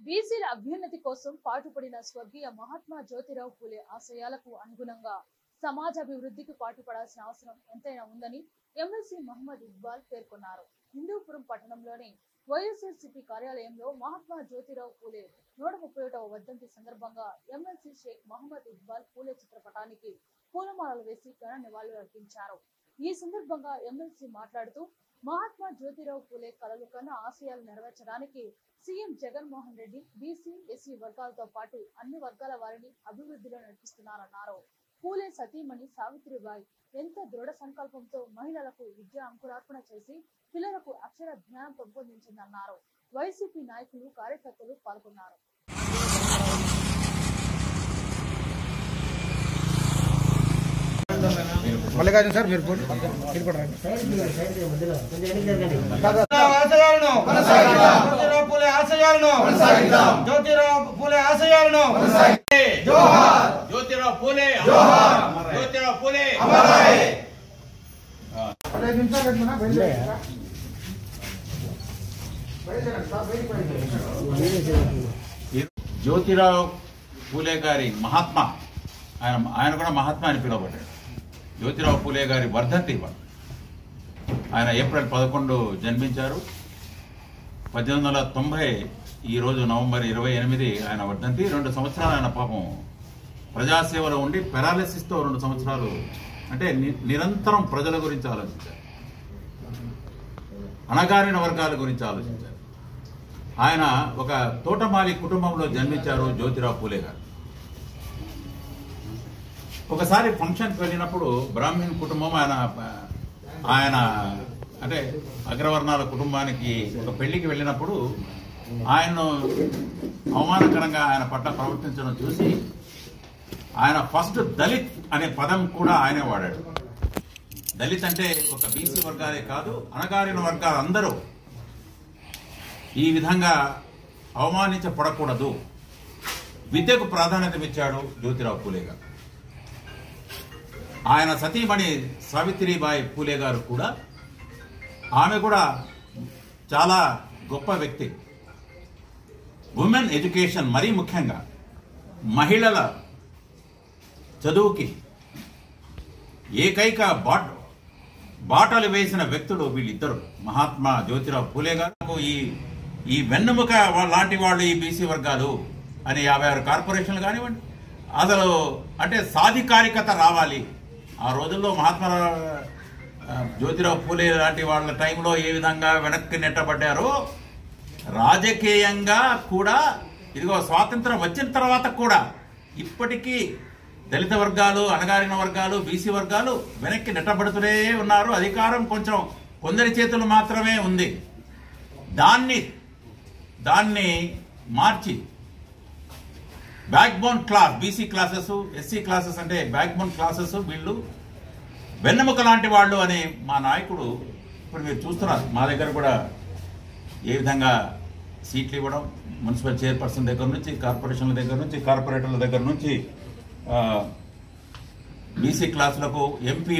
బీసీల అభ్యున్నతి కోసం పాటుపడిన స్వర్గీయ మహాత్మా జ్యోతిరావు పూలే ఆశయాలకు అనుగుణంగా సమాజాభివృద్ధికి పాటుపడాల్సిన అవసరం ఎంతైనా ఉందని ఎమ్మెల్సీ మహమ్మద్ ఇక్బాల్ పేర్కొన్నారు హిందూపురం పట్టణంలోని వైఎస్ఆర్సీపీ కార్యాలయంలో మహాత్మా జ్యోతిరావు పూలే నూట ముప్పై ఒకటవ వర్ధంతి సందర్భంగా ఎమ్మెల్సీ షేక్ మహమ్మద్ ఇక్బాల్ పూలే చిత్రపటానికి పూలమాలలు వేసి ఘన నివాళులు అర్పించారు ఈ సందర్భంగా ఎమ్మెల్సీ మాట్లాడుతూ మహాత్మా జ్యోతిరావు పూలే కలలు కన్న ఆశయాలు నెరవేర్చడానికి CM Jaganmohan Reddy BC SC వర్గాలతో పాటు అన్ని వర్గాల వారిని అభివృద్ధిలో నడిపిస్తున్నారన్నారు పూలే సతీమణి సావిత్రిబాయి ఎంతో దృఢ సంకల్పంతో మహిళలకు విద్యా అంకురార్పణ చేసి పిల్లలకు అక్షర జ్ఞానం పెంపొందించిందన్నారు వైసీపీ నాయకులు కార్యకర్తలు పాల్గొన్నారు మల్లికార్జున సార్ మీరు పోటీ మీరు కూడా రండి ఆశయాలను జ్యోతిరావు పూలే ఆశయాలను జ్యోతిరావు పూలే ఆశయాలను జ్యోతిరావు పూలే జ్యోతిరావు పూలే పదిహేను నిమిషాలు పెట్టుకున్నా బయలుదేరండి సార్. బయలుదేరండి సార్, బయటికి బయలుదేరండి. జ్యోతిరావు పూలే గారి మహాత్మా ఆయన ఆయన కూడా మహాత్మా అని పిలువబడ్డాడు జ్యోతిరావు పూలే గారి వర్ధంతి ఇవాళ ఆయన ఏప్రిల్ పదకొండు జన్మించారు పద్దెనిమిది వందల తొంభై ఈ రోజు నవంబర్ ఇరవై ఎనిమిది ఆయన వర్ధంతి రెండు సంవత్సరాలు ఆయన పాపం ప్రజాసేవలో ఉండి పెరాలసిస్తో రెండు సంవత్సరాలు అంటే ని- నిరంతరం ప్రజల గురించి ఆలోచించారు అణగారిన వర్గాల గురించి ఆలోచించారు ఆయన ఒక తోటమాలి కుటుంబంలో జన్మించారు జ్యోతిరావు పూలే గారు ఒకసారి ఫంక్షన్కి వెళ్ళినప్పుడు బ్రాహ్మణ్ కుటుంబం ఆయన ఆయన అంటే అగ్రవర్ణాల కుటుంబానికి ఒక పెళ్లికి వెళ్ళినప్పుడు ఆయన్ను అవమానకరంగా ఆయన పట్ల ప్రవర్తించడం చూసి ఆయన ఫస్ట్ దళిత్ అనే పదం కూడా ఆయనే వాడాడు దళిత్ అంటే ఒక బీసీ వర్గాలే కాదు అణగారిన వర్గాలు అందరూ ఈ విధంగా అవమానించబడకూడదు విద్యకు ప్రాధాన్యత ఇచ్చాడు జ్యోతిరావు పూలే గారు ఆయన సతీమణి సావిత్రిబాయి పూలే గారు కూడా ఆమె కూడా చాలా గొప్ప వ్యక్తి ఉమెన్ ఎడ్యుకేషన్ మరీ ముఖ్యంగా మహిళల చదువుకి ఏకైక బాట్ బాటలు వేసిన వ్యక్తులు వీళ్ళిద్దరు మహాత్మా జ్యోతిరావు పూలే గారు ఈ ఈ వెన్నెముక వా- లాంటి వాళ్ళు ఈ బీసీ వర్గాలు అని యాభై ఆరు కార్పొరేషన్లు కానివ్వండి అసలు అంటే సాధికారికత రావాలి ఆ రోజుల్లో మహాత్మా ఆ, జ్యోతిరావు పూలే లాంటి వాళ్ళ టైంలో ఏ విధంగా వెనక్కి నెట్టబడ్డారో రాజకీయంగా కూడా ఇదిగో స్వాతంత్రం వచ్చిన తర్వాత కూడా ఇప్పటికీ దళిత వర్గాలు అణగారిన వర్గాలు బీసీ వర్గాలు వెనక్కి నెట్టబడుతూనే ఉన్నారు అధికారం కొంచెం కొందరి చేతులు మాత్రమే ఉంది దాన్ని దాన్ని మార్చి backbone class BC classes SC classes అంటే బ్యాక్ బోన్ క్లాసెస్ వీళ్ళు వెన్నెముక లాంటి వాళ్ళు అని మా నాయకుడు ఇప్పుడు మీరు చూస్తున్నారు మా దగ్గర కూడా ఏ విధంగా సీట్లు ఇవ్వడం మున్సిపల్ చైర్పర్సన్ దగ్గర నుంచి కార్పొరేషన్ల దగ్గర నుంచి కార్పొరేటర్ల దగ్గర నుంచి బీసీ క్లాసులకు ఎంపీ